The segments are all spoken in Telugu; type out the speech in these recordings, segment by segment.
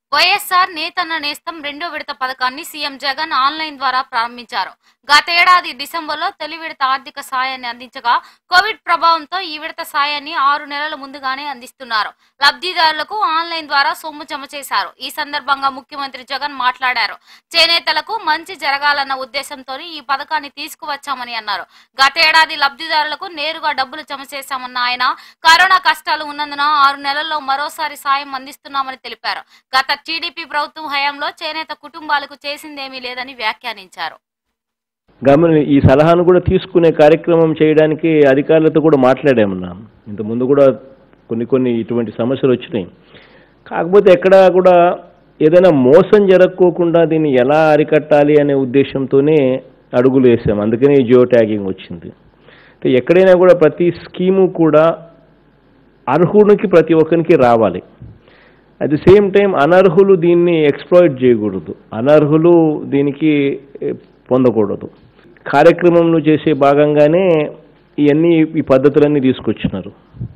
వైఎస్ఆర్ నేతన్న నేస్తం రెండో విడత పథకాన్ని సీఎం జగన్ ఆన్లైన్ ద్వారా ప్రారంభించారు గతేడాది డిసెంబర్లో తొలి విడత ఆర్థిక సాయాన్ని అందించగా కోవిడ్ ప్రభావంతో ఈ విడత సాయాన్ని ఆరు నెలల ముందుగానే అందిస్తున్నారు లబ్ధిదారులకు ఆన్లైన్ ద్వారా సొమ్ము జమ చేశారు ఈ సందర్భంగా ముఖ్యమంత్రి జగన్ మాట్లాడారు చేనేతలకు మంచి జరగాలన్న ఉద్దేశంతో ఈ పథకాన్ని తీసుకువచ్చామని అన్నారు గతేడాది లబ్ధిదారులకు నేరుగా డబ్బులు జమ చేశామన్న ఆయన కరోనా కష్టాలు ఉన్నందున ఆరు నెలల్లో మరోసారి సాయం అందిస్తున్నామని తెలిపారు గత టీడీపీ ప్రభుత్వం హయాంలో చేనేత కుటుంబాలకు చేసిందేమీ లేదని వ్యాఖ్యానించారు గమని ఈ సలహాను కూడా తీసుకునే కార్యక్రమం చేయడానికి అధికారులతో కూడా మాట్లాడామన్నాం ఇంత ముందు కూడా కొన్ని కొన్ని ఇటువంటి సమస్యలు వచ్చినాయి కాకపోతే ఎక్కడా కూడా ఏదైనా మోసం జరగకోకుండా దీన్ని ఎలా అరికట్టాలి అనే ఉద్దేశంతోనే అడుగులు వేసాం అందుకనే ఈ జియో ట్యాగింగ్ వచ్చింది అంటే ఎక్కడైనా కూడా ప్రతి స్కీము కూడా అర్హునికి ప్రతి ఒక్కరికి రావాలి అట్ ది సేమ్ టైం అనర్హులు దీన్ని ఎక్స్ప్లాయిట్ చేయకూడదు అనర్హులు దీనికి ఏ, పొందకూడదు కార్యక్రమంలో చేసే భాగంగానే ఇవన్నీ ఈ పద్ధతులన్నీ తీసుకొచ్చినారు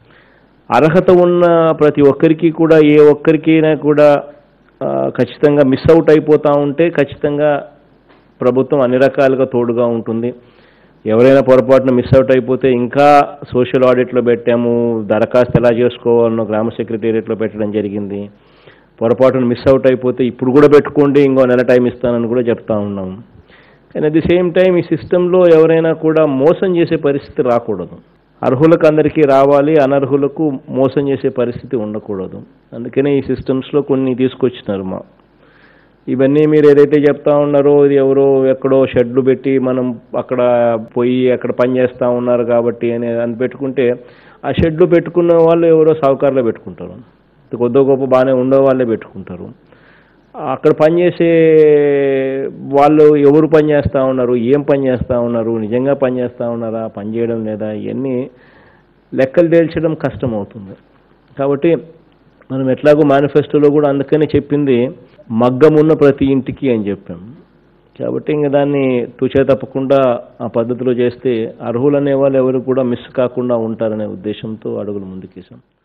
అర్హత ఉన్న ప్రతి ఒక్కరికి కూడా ఏ ఒక్కరికైనా కూడా ఆ, ఖచ్చితంగా మిస్ అవుట్ అయిపోతూ ఉంటే ఖచ్చితంగా ప్రభుత్వం అన్ని రకాలుగా తోడుగా ఉంటుంది ఎవరైనా పొరపాటున మిస్ అవుట్ అయిపోతే ఇంకా సోషల్ ఆడిట్లో పెట్టాము దరఖాస్తు ఎలా చేసుకోవాలనో గ్రామ సెక్రటేరియట్లో పెట్టడం జరిగింది పొరపాటున మిస్ అవుట్ అయిపోతే ఇప్పుడు కూడా పెట్టుకోండి ఇంకో నెల టైం ఇస్తానని కూడా చెప్తా ఉన్నాం కానీ అట్ ది సేమ్ టైం ఈ సిస్టంలో ఎవరైనా కూడా మోసం చేసే పరిస్థితి రాకూడదు అర్హులకు అందరికీ రావాలి అనర్హులకు మోసం చేసే పరిస్థితి ఉండకూడదు అందుకనే ఈ సిస్టమ్స్లో కొన్ని తీసుకొచ్చినారు మా ఇవన్నీ మీరు ఏదైతే చెప్తా ఉన్నారో ఇది ఎవరో ఎక్కడో షెడ్లు పెట్టి మనం అక్కడ పోయి అక్కడ పని చేస్తూ ఉన్నారు కాబట్టి అని అని పెట్టుకుంటే ఆ షెడ్లు పెట్టుకున్న వాళ్ళు ఎవరో సావుకారులో పెట్టుకుంటారు కొద్దో గొప్ప బాగానే ఉండే వాళ్ళే పెట్టుకుంటారు అక్కడ పనిచేసే వాళ్ళు ఎవరు పని చేస్తూ ఉన్నారు ఏం పని చేస్తూ ఉన్నారు నిజంగా పని చేస్తూ ఉన్నారా పని చేయడం లేదా ఇవన్నీ లెక్కలు తేల్చడం కష్టం అవుతుంది కాబట్టి మనం ఎట్లాగో మేనిఫెస్టోలో కూడా అందుకనే చెప్పింది మగ్గం ఉన్న ప్రతి ఇంటికి అని చెప్పాం కాబట్టి ఇంక దాన్ని తుచే తప్పకుండా ఆ పద్ధతిలో చేస్తే అర్హులు అనే వాళ్ళు ఎవరు కూడా మిస్ కాకుండా ఉంటారనే ఉద్దేశంతో అడుగులు ముందుకేసాం